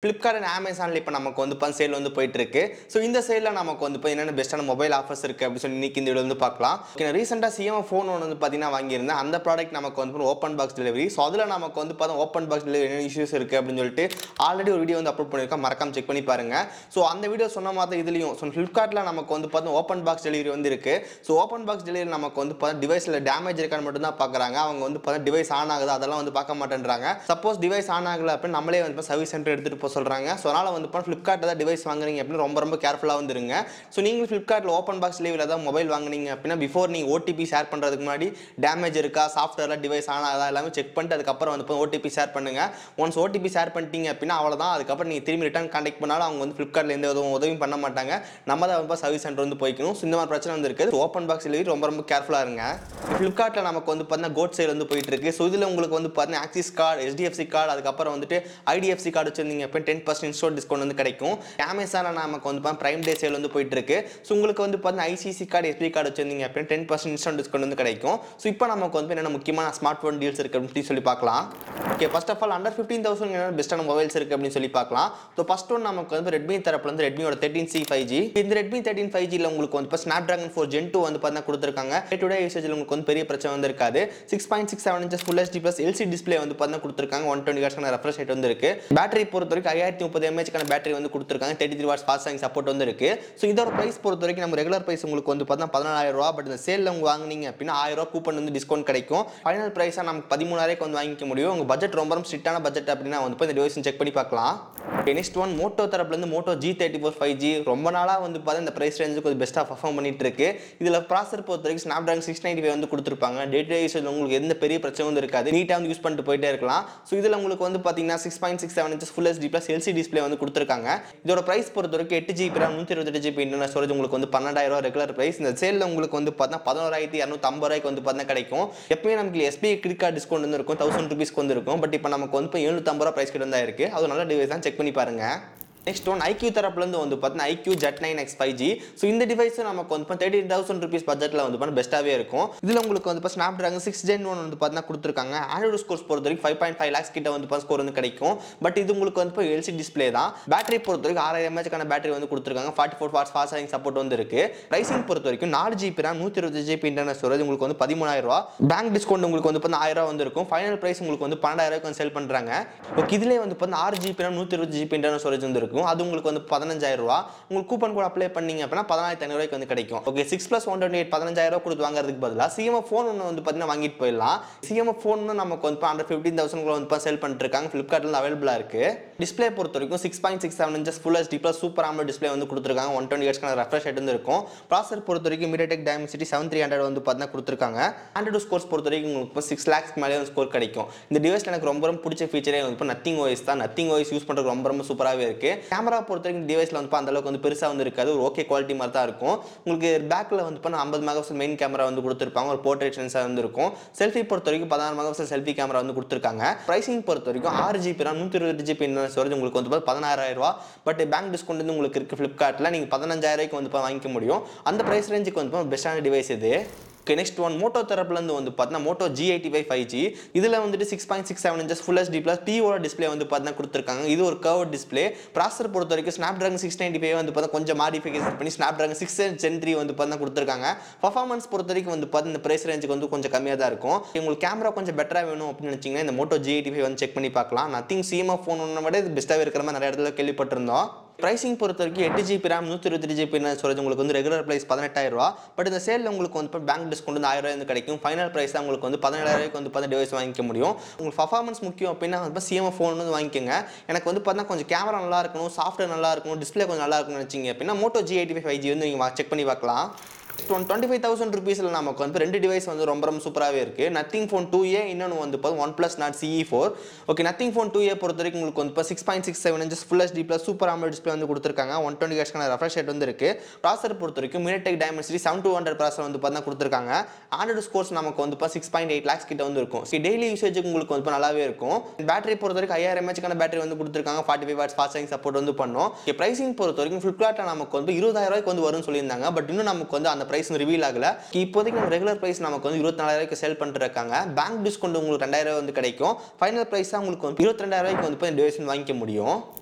Flipkart and அமேசானில் இப்போ நமக்கு வந்து இப்போ சேல் வந்து போயிட்டு இருக்கு ஸோ இந்த சேலில் நமக்கு வந்து இப்போ என்னென்ன பெஸ்ட்டான மொபைல் ஆஃபர்ஸ் இருக்குது அப்படின்னு சொல்லி இன்னைக்கு இந்த வீடியோ வந்து பார்க்கலாம் ஓகே ரீசெண்டாக சிஎம் ஃபோன் ஒன்று வந்து பார்த்தீங்கன்னா வாங்கியிருந்தேன் அந்த ப்ராடக்ட் நமக்கு வந்து ஓப்பன் பாக்ஸ் டெலிவரி ஸோ அதில் நமக்கு வந்து பார்த்தா ஓப்பன் பாக்ஸ் டெலிவரி என்ன இஷ்யூஸ் இருக்குது அப்படின்னு சொல்லிட்டு ஆல்ரெடி ஒரு வீடியோ வந்து அப்லோட் பண்ணியிருக்கேன் மறக்காம செக் பண்ணி பாருங்க ஸோ அந்த வீடியோ சொன்ன மாதிரி இதுலையும் ஸோ ஃப்ளிப்கார்ட்டில் நமக்கு வந்து பார்த்தா ஓப்பன் பாக்ஸ் டெலிவரி வந்து இருக்கு ஸோ ஓப்பன் பாக்ஸ் டெலிவரி நமக்கு வந்து பார்த்தா டிவைஸில் டேமேஜ் இருக்கான்னு மட்டும் தான் பார்க்குறாங்க அவங்க வந்து பார்த்தா டிவைஸ் ஆன் ஆகுது அதெல்லாம் வந்து பார்க்க மாட்டேன்றாங்க சப்போஸ் டிவைஸ் ஆன் ஆகல அப்படின்னு நம்மளே வந்து சர்வீஸ் சென்டர் எடுத்துகிட்டு போக சொல்கிறாங்க ஸோ அதனால் வந்து இப்போ ஃப்ளிப்கார்ட்டில் தான் டிவைஸ் வாங்குறீங்க அப்படின்னு ரொம்ப ரொம்ப கேர்ஃபுல்லாக வந்துருங்க ஸோ நீங்கள் ஃப்ளிப்கார்ட்டில் ஓப்பன் பாக்ஸ் லீவில் தான் மொபைல் வாங்குனீங்க அப்படின்னா பிஃபோர் நீங்கள் ஓடிபி ஷேர் பண்ணுறதுக்கு முன்னாடி டேமேஜ் இருக்கா சாஃப்ட்வேரில் டிவைஸ் ஆன் ஆகுதா எல்லாமே செக் பண்ணிட்டு அதுக்கப்புறம் வந்து ஓடிபி ஷேர் பண்ணுங்க ஒன்ஸ் ஓடிபி ஷேர் பண்ணிட்டீங்க அப்படின்னா அவ்வளோதான் அதுக்கப்புறம் நீங்கள் திரும்பி ரிட்டர்ன் கான்டாக்ட் பண்ணாலும் அவங்க வந்து ஃப்ளிப்கார்ட்டில் எந்த உதவும் உதவியும் பண்ண மாட்டாங்க நம்ம தான் வந்து சர்வீஸ் சென்டர் வந்து போய்க்கணும் ஸோ இந்த மாதிரி பிரச்சனை வந்து இருக்குது ஓப்பன் பாக்ஸ் டெலிவரி ரொம்ப ரொம்ப கேர்ஃபுல்லாக இருங்க ஃப்ளிப்கார்ட்டில் நமக்கு வந்து பார்த்தீங்கன்னா கோட் சேல் வந்து போயிட்டு இருக்கு ஸோ இதில் உங்களுக்கு வந்து பார்த்தீங்கன்னா ஆக்சிஸ் கார்டு HDFC கார்டு அதுக்கப்புறம் வந்துட்டு ஐடிஎஃப்சி கார்டு வச்சிருந்தீங்க அப்போ டென் பர்சன்ட் இன்ஸ்டோர் டிஸ்கவுண்ட் வந்து கிடைக்கும் அமேசானில் நமக்கு வந்து ப்ரைம் டே சேல் வந்து போயிட்டு இருக்கு ஸோ உங்களுக்கு வந்து பார்த்தீங்கன்னா ஐசிசி கார்டு எஸ்பி கார்டு வச்சிருந்தீங்க அப்படின்னு டென் பர்சன்ட் இன்ஸ்டன்ட் டிஸ்கவுண்ட் வந்து கிடைக்கும் ஸோ இப்போ நமக்கு வந்து என்னென்ன முக்கியமான ஸ்மார்ட் ஃபோன் டீல்ஸ் இருக்குது அப்படின்னு சொல்லி பார்க்கலாம் okay first of all under fifteen thousand என்ன பெஸ்ட்டான மொபைல்ஸ் இருக்குது அப்படின்னு சொல்லி பார்க்கலாம் ஸோ ஃபர்ஸ்ட் ஒன் நமக்கு வந்து ரெட்மி தரப்புல வந்து ரெட்மியோட தேர்ட்டின் சி ஃபைவ் ஜி இந்த ரெட்மி தேர்ட்டின் ஃபைவ் ஜியில் உங்களுக்கு வந்து இப்போ Snapdragon four gen two வந்து பார்த்தீங்கன்னா கொடுத்துருக்காங்க டே டு டே யூசேஜில் உங்களுக்கு வந்து பெரிய பிரச்சனை வந்து இருக்காது six point six seven inches full HD plus LC display வந்து பார்த்தீங்கன்னா கொடுத்துருக்காங்க ஒன் டுவெண்ட்டி ஹவர்ஸ்க்கான ரெஃப்ரெஷ் ரேட் வந்து இருக்கு பேட்டரி பொறுத்த வரைக்கும் ஐயாயிரத்தி முப்பது எம்ஏஹெச்க்கான பேட்டரி வந்து கொடுத்துருக்காங்க தேர்ட்டி த்ரீ வாட்ஸ் ஃபாஸ்ட் சாங் சப்போர்ட் வந்து இருக்கு ஸோ இதோட ப்ரைஸ் பொறுத்த வரைக்கும் நம்ம ரெகுலர் ப்ரைஸ் உங்களுக்கு வந்து பார்த்தா பதினாயிரம் ரூபா பட் இந்த சேலில் உங்க வாங்குனீங்க அப்படின்னா ஆயிரம் ரூபா கூப்பன் வந்து டிஸ்கவுண்ட் கிடைக்கும் ஃபைனல் ப்ரைஸாக நமக்கு பதிமூணாயிரம் வந்து வாங்கிக்க முடியும் உங்க பட்ஜெட் ரொம்ப ரொம்ப ஸ்ட்ரிக்டான பட்ஜெட் அப்படின்னா வந்து இப்போ இந்த டிவைஸ் செக் பண்ணி பார்க்கலாம் நெக்ஸ்ட் ஒன் மோட்டோ தரப்புலேருந்து Moto G thirty four five G ரொம்ப நாளாக வந்து பார்த்தா இந்த ப்ரைஸ் ரேஞ்சுக்கு கொஞ்சம் பெஸ்ட்டாக பர்ஃபார்ம் பண்ணிட்டு இருக்கு இதில் ப்ராசர் பொறுத்த வரைக்கும் Snapdragon six ninety five வந்து கொடுத்துருப்பாங்க டே டு டே யூஸில் உங்களுக்கு எந்த பெரிய பிரச்சனை வந்து இருக்காது நீட்டாக வந்து யூஸ் பண்ணிட்டு போயிட்டே இருக்கலாம் ஸோ இதில் உங்களுக்கு வந்து பார்த்தீங்கன்னா six point six seven inches full HD plus LC display வந்து கொடுத்துருக்காங்க இதோட ப்ரைஸ் பொறுத்த வரைக்கும் எட்டு ஜிபி ரேம் நூற்றி இருபத்தெட்டு ஜிபி இன்டர்னல் ஸ்டோரேஜ் உங்களுக்கு வந்து பன்னெண்டாயிரம் ரூபா ரெகுலர் ப்ரைஸ் இந்த சேலில் உங்களுக்கு வந்து பார்த்தா பதினோராயிரத்தி இரநூத்தி ஐம்பது ரூபாய்க்கு வந்து பார்த்தா கிடைக்கும் எப்பயுமே நமக்கு எஸ்பிஐ கிரெடிட் கார்டு டிஸ்கவுண்ட் வந்து இருக்கும் தௌசண்ட் ருபீஸ்க்கு வந்து இருக்கும் பட் இப்போ நமக்கு வந்து இப்போ எழுநூத்தம்பது ரூபா ப்ரைஸ் கிட்ட தான் இருக்கு அது நல்ல டிவைஸ் தான் செக் பண்ணி பாருங்க நெக்ஸ்ட் ஒன் ஐக்யூ தரப்புலேருந்து வந்து பார்த்தீங்கன்னா iQOO Z nine X five G so இந்த டிவைஸ் நமக்கு வந்து தேர்ட்டி தௌசண்ட் ருபீஸ் பட்ஜெட்டில் வந்து பார்த்தா பெஸ்ட்டாகவே இருக்கும் இதில் உங்களுக்கு வந்து இப்போ Snapdragon six gen one வந்து பார்த்தீங்கன்னா கொடுத்துருக்காங்க ஆண்ட்ராய்டு ஸ்கோர்ஸ் பொறுத்த வரைக்கும் ஃபைவ் பாயிண்ட் ஃபைவ் லேக்ஸ் கிட்ட வந்து இப்போ ஸ்கோர் வந்து கிடைக்கும் பட் இது உங்களுக்கு வந்து இப்போ எல்சி டிஸ்பிளே தான் பேட்டரி பொறுத்த வரைக்கும் ஆறாயிரம் எம்ஏஹெச்க்கான பேட்டரி வந்து கொடுத்துருக்காங்க forty four watts fast charging support வந்து இருக்கு ப்ரைசிங் பொறுத்த வரைக்கும் நாலு ஜிபி ரேம் நூற்றி இருபது ஜிபி இன்டர்னல் ஸ்டோரேஜ் உங்களுக்கு வந்து பதிமூணாயிரம் ரூபா பேங்க் டிஸ்கவுண்ட் உங்களுக்கு வந்து இப்போ ஆயிரம் ரூபா வந்து இருக்கும் ஃபைனல் ப்ரைஸ் உங்களுக்கு வந்து பன்னெண்டாயிரம் ரூபாய்க்கு வந்து செல் பண்ணுறாங்க ஓகே இதிலே வந்து இப்போ ஆறு ஜிபி ரேம் நூற்றி இருபது ஜிபி இன்டர்னல் ஸ்டோரேஜ் வந்து இருக்கும் அது உங்களுக்கு வந்து பதினஞ்சாயிரம் ரூபா உங்களுக்கு கூப்பன் கூட அப்ளை பண்ணீங்க அப்படின்னா பதினாயிரத்தி ஐநூறுவாய்க்கு வந்து கிடைக்கும் okay six plus one twenty eight பதினஞ்சாயிரம் ரூபா கொடுத்து வாங்குறதுக்கு பதிலாக சிஎம் ஃபோன் ஒன்று வந்து பார்த்தீங்கன்னா வாங்கிட்டு போயிடலாம் சிஎம் ஃபோன் நமக்கு வந்து அண்டர் ஃபிஃப்டீன் தௌசண்ட் வந்து செல் பண்ணிட்டு இருக்காங்க ஃப்ளிப்கார்ட்டில் அவைலபிளாக இருக்கு டிஸ்பிளே பொறுத்த வரைக்கும் six point six seven inches full HD plus super AMOLED display வந்து கொடுத்துருக்காங்க ஒன் டுவெண்ட்டி ஹெட்ஸ்க்கான ரெஃப்ரெஷ் ரேட் வந்து இருக்கும் ப்ராசர் பொறுத்த வரைக்கும் MediaTek Dimensity seven three hundred வந்து பார்த்தீங்கன்னா கொடுத்துருக்காங்க ஆண்ட்ராய்டு ஸ்கோர்ஸ் பொறுத்த வரைக்கும் உங்களுக்கு இப்போ சிக்ஸ் லேக்ஸ்க்கு மேலே ஸ்கோர் கிடைக்கும் இந்த டிவைஸில் எனக்கு ரொம்ப ரொம்ப பிடிச்ச ஃபீச்சரே வந்து இப்போ நத்திங் ஓஎஸ் தான் நத்திங் ஓஎஸ் யூஸ் பண்ணுறது ரொம்ப ரொம்ப சூப்பராகவே இருக்கு கேமரா பொறுத்த வரைக்கும் டிவைஸில் வந்து அந்த அளவுக்கு வந்து பெருசாக வந்து இருக்காது ஒரு ஓகே குவாலிட்டி மாதிரி தான் இருக்கும் உங்களுக்கு பேக்கில் வந்து இப்போ ஐம்பது மெகா மெயின் கேமரா வந்து கொடுத்துருப்பாங்க ஒரு போர்ட்ரேட் சென்சார் வந்து இருக்கும் செல்ஃபி பொறுத்த வரைக்கும் பதினாறு மெகா செல்ஃபி கேமரா வந்து கொடுத்துருக்காங்க ப்ரைசிங் பொறுத்த வரைக்கும் ஆறு ஜிபி ரேம் நூற்றி இருபது ஜிபி ஸ்டோரேஜ் உங்களுக்கு வந்து பார்த்தா பதினாறாயிரம் ரூபா பட் பேங்க் டிஸ்கவுண்ட் வந்து உங்களுக்கு இருக்குது ஃப்ளிப்கார்ட்டில் நீங்கள் பதினஞ்சாயிரம் ரூபாய்க்கு வந்து இப்போ வாங்கிக்க முடியும் அந்த ப்ரைஸ் ரேஞ்சுக்கு வந்து பெஸ்ட்டான டிவைஸ் இது ஓகே நெக்ஸ்ட் ஒன் மோட்டோ தரப்புலேருந்து வந்து பார்த்தீங்கன்னா Moto G eighty five five G இதில் வந்துட்டு six point six seven inches full HD plus pOLED display வந்து பார்த்தீங்கன்னா கொடுத்துருக்காங்க இது ஒரு கர்வ் டிஸ்பிளே ப்ராசர் பொறுத்த வரைக்கும் Snapdragon six ninety five வந்து பார்த்தா கொஞ்சம் மாடிஃபிகேஷன் பண்ணி Snapdragon six gen three வந்து பார்த்தா கொடுத்துருக்காங்க பர்ஃபார்மன்ஸ் பொறுத்த வரைக்கும் வந்து பார்த்தா இந்த ப்ரைஸ் ரேஞ்சுக்கு வந்து கொஞ்சம் கம்மியாக தான் இருக்கும் உங்களுக்கு கேமரா கொஞ்சம் பெட்டராக வேணும் அப்படின்னு நினச்சிங்கன்னா இந்த மோட்டோ ஜி எயிட்டி ஃபைவ் வந்து செக் பண்ணி பார்க்கலாம் நத்திங் சிஎம்எஃப் ஃபோன் ஒன்று விட இது பெஸ்ட்டாகவே இருக்கிற மாதிரி நிறைய இடத்துல கேள்விப்பட்டிருந்தோம் ப்ரைசிங் பொறுத்த வரைக்கும் எட்டு ஜிபி ரேம் நூற்றி இருபத்தி ஜிபி ஸ்டோரேஜ் உங்களுக்கு வந்து ரெகுலர் ப்ரைஸ் பதினெட்டாயிரம் ரூபா பட் இந்த சேலில் உங்களுக்கு வந்து இப்போ பேங்க் டிஸ்கவுண்ட் வந்து ஆயிரம் ரூபாய் கிடைக்கும் ஃபைனல் ப்ரைஸ் தான் உங்களுக்கு வந்து பதினேழாயிரம் வந்து பார்த்து டிவைஸ் வாங்கிக்க முடியும் உங்களுக்கு பர்ஃபார்மன்ஸ் முக்கியம் அப்படின்னா வந்து சிஎம் ஃபோன் வந்து வாங்கிக்கோங்க எனக்கு வந்து பார்த்தா கொஞ்சம் கேமரா நல்லா இருக்கணும் சாஃப்ட்வேர் நல்லா இருக்கணும் டிஸ்பிளே கொஞ்சம் நல்லா இருக்கணும்னு நினச்சிங்க அப்படின்னா Moto G eighty five five G வந்து நீங்கள் செக் பண்ணி பார்க்கலாம் ஒன் டுவெண்ட்டி ஃபைவ் தௌசண்ட் ருபீஸில் நமக்கு வந்து ரெண்டு டிவைஸ் வந்து ரொம்ப ரொம்ப சூப்பராகவே இருக்குது நத்திங் ஃபோன் டூ ஏ இன்னொன்று வந்து இப்போ OnePlus Nord CE four okay Nothing phone two A பொறுத்த வரைக்கும் உங்களுக்கு வந்து இப்போ six point six seven inches full HD plus super AMOLED display வந்து கொடுத்துருக்காங்க ஒன் டுவெண்ட்டி ஹெட்ஸ்க்கான ரெஃப்ரெஷ் ரேட் வந்து இருக்குது ப்ராசர் பொறுத்த வரைக்கும் MediaTek Dimensity seven two hundred processor வந்து பார்த்தா கொடுத்துருக்காங்க ஆண்ட்ராய்டு ஸ்கோர்ஸ் நமக்கு வந்து இப்போ சிக்ஸ் பாயிண்ட் எயிட் லேக்ஸ் கிட்ட வந்து இருக்கும் ஸோ டெய்லி யூசேஜுக்கு உங்களுக்கு வந்து இப்போ நல்லாவே இருக்கும் பேட்டரி பொறுத்த வரைக்கும் ஐயாயிரம் எம்ஹெச்க்கான பேட்டரி வந்து கொடுத்துருக்காங்க forty five watts fast charging support வந்து பண்ணும் ஓகே ப்ரைசிங் பொறுத்த வரைக்கும் ஃப்ளிப்கார்ட்டில் நமக்கு வந்து இருபதாயிரம் ரூபாய்க்கு வந்து வரும்னு சொல்லியிருந்தாங்க பட் இன்னும் நமக்கு வந்து அந்த ப்ரைஸ் ரிவீல் ஆகல இப்போதைக்கு நம்ம ரெகுலர் ப்ரைஸ் நமக்கு வந்து இருபத்தி நாலாயிரம் சேல் பண்ணிட்டு இருக்காங்க பேங்க் டிஸ்கவுண்ட் உங்களுக்கு ரெண்டாயிரம் வந்து கிடைக்கும் ஃபைனல் ப்ரைஸாக உங்களுக்கு வந்து இருபத்தி ரெண்டாயிரம் ரூபாய்க்கு வந்து இப்போ இந்த டிவைஸ் வாங்கிக்க முடியும்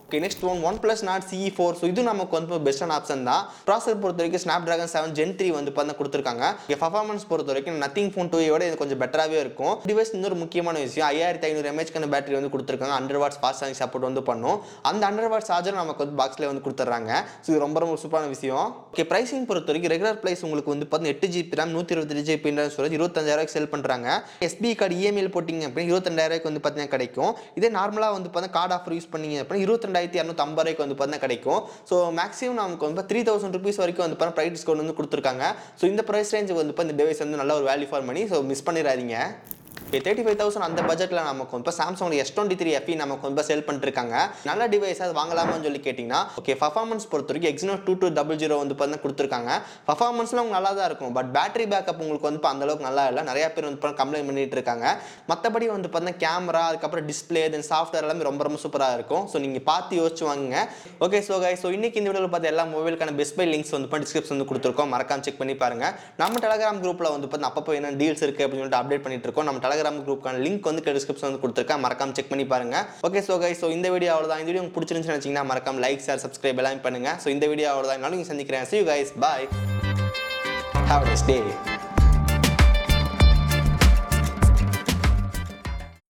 okay next one OnePlus Nord CE four so இது நமக்கு வந்து பெஸ்ட்டான ஆப்ஷன் தான் ப்ராசர் பொறுத்த வரைக்கும் Snapdragon seven gen three வந்து பார்த்தா கொடுத்துருக்காங்க இங்கே பர்ஃபார்மன்ஸ் பொறுத்த வரைக்கும் நத்திங் ஃபோன் டூ விட இது கொஞ்சம் பெட்டராகவே இருக்கும் டிவைஸ் இன்னொரு முக்கியமான விஷயம் ஐயாயிரத்தி ஐநூறு எம்ஏஹெச்க்கான பேட்டரி வந்து கொடுத்துருக்காங்க hundred watts fast charging support வந்து பண்ணும் அந்த ஹண்ட்ரட் வாட்ஸ் சார்ஜர் நமக்கு வந்து பாக்ஸ்லேயே வந்து கொடுத்துட்றாங்க ஸோ இது ரொம்ப ரொம்ப சூப்பரான விஷயம் ஓகே ப்ரைசிங் பொறுத்த வரைக்கும் ரெகுலர் ப்ரைஸ் உங்களுக்கு வந்து பார்த்தீங்கன்னா எட்டு ஜிபி ரேம் நூற்றி இருபத்தி ஜிபி ஸ்டோரேஜ் இருபத்தஞ்சாயிரம் செல் பண்ணுறாங்க எஸ்பி கார்டு இஎம்ஐயில் போட்டிங்க அப்படின்னா இருபத்தெண்டாயிரம் வந்து பார்த்தீங்கன்னா கிடைக்கும் இதே நார்மலாக வந்து பார்த்தீங்கன்னா கார்டு ஆஃபர் யூஸ் பண்ணீங்க அப்படின்னா இருபத்தெண்டாயிரத்தி இரநூத்தம்பது ரூபாய்க்கு வந்து பார்த்தீங்கன்னா கிடைக்கும் ஸோ மேக்ஸிமம் நமக்கு வந்து த்ரீ தௌசண்ட் ருபீஸ் வரைக்கும் வந்து பார்த்தீங்கன்னா ப்ரைஸ் டிஸ்கவுண்ட் வந்து கொடுத்துருக்காங்க ஸோ இந்த ப்ரைஸ் ரேஞ்சுக்கு வந்து பார்த்தா இந்த டிவைஸ் வந்து நல்ல ஒரு value for money so miss பண்ணிடாதீங்க தேர்ட்டி ஃபைவ் தௌசண்ட் அந்த பட்ஜெட்டில் நமக்கு இப்போ Samsung S twenty three FE நமக்கு வந்து செல் பண்ணிருக்காங்க நல்ல டிவைஸ் அது வாங்கலாமான்னு சொல்லி கேட்டிங்கன்னா ஓகே பர்ஃபார்மன்ஸ் பொறுத்த வரைக்கும் Exynos two two double zero வந்து பார்த்தீங்கன்னா கொடுத்துருக்காங்க பர்ஃபார்மன்ஸ்லாம் உங்களுக்கு நல்லா தான் இருக்கும் பட் பேட்டரி பேக்கப் உங்களுக்கு வந்து இப்போ அந்த அளவுக்கு நல்லா இல்லை நிறைய பேர் வந்து கம்ப்ளைண்ட் பண்ணிட்டு இருக்காங்க மற்றபடி வந்து பார்த்தீங்கன்னா கேமரா அதுக்கப்புறம் டிஸ்பிளே தென் சாஃப்ட்வேர் எல்லாமே ரொம்ப ரொம்ப சூப்பராக இருக்கும் ஸோ நீங்கள் பார்த்து யோசிச்சு வாங்குங்க ஓகே ஸோ கை ஸோ இன்னைக்கு இந்த வீடியோவில் பார்த்து எல்லா மொபைலுக்கான பெஸ்ட் பை லிங்க்ஸ் வந்து டிஸ்கிரிப்ஷன் வந்து கொடுத்துருக்கோம் மறக்காம செக் பண்ணி பாருங்க நம்ம டெலகிராம் குரூப்பில் வந்து பார்த்தீங்கன்னா அப்பப்போ என்ன டீல்ஸ் இருக்குது அப்படின்னு சொல்லிட்டு அப்டேட் பண்ணிட்டு இருக்கோம் நம்ம டெலகிராம் குரூப்க்கான லிங்க் வந்து டிஸ்கிரிப்ஷன் வந்து கொடுத்துருக்கேன் மறக்காம செக் பண்ணி பாருங்க ஓகே ஸோ கை ஸோ இந்த வீடியோ அவ்வளோதான் இந்த வீடியோ உங்களுக்கு பிடிச்சிருந்துச்சுன்னு வச்சிங்கன்னா மறக்காம லைக் ஷேர் சப்ஸ்கிரைப் எல்லாமே பண்ணுங்க ஸோ இந்த வீடியோ அவ்வளோதான் நாளைக்கு சந்திக்கிறேன் see you guys bye have a nice day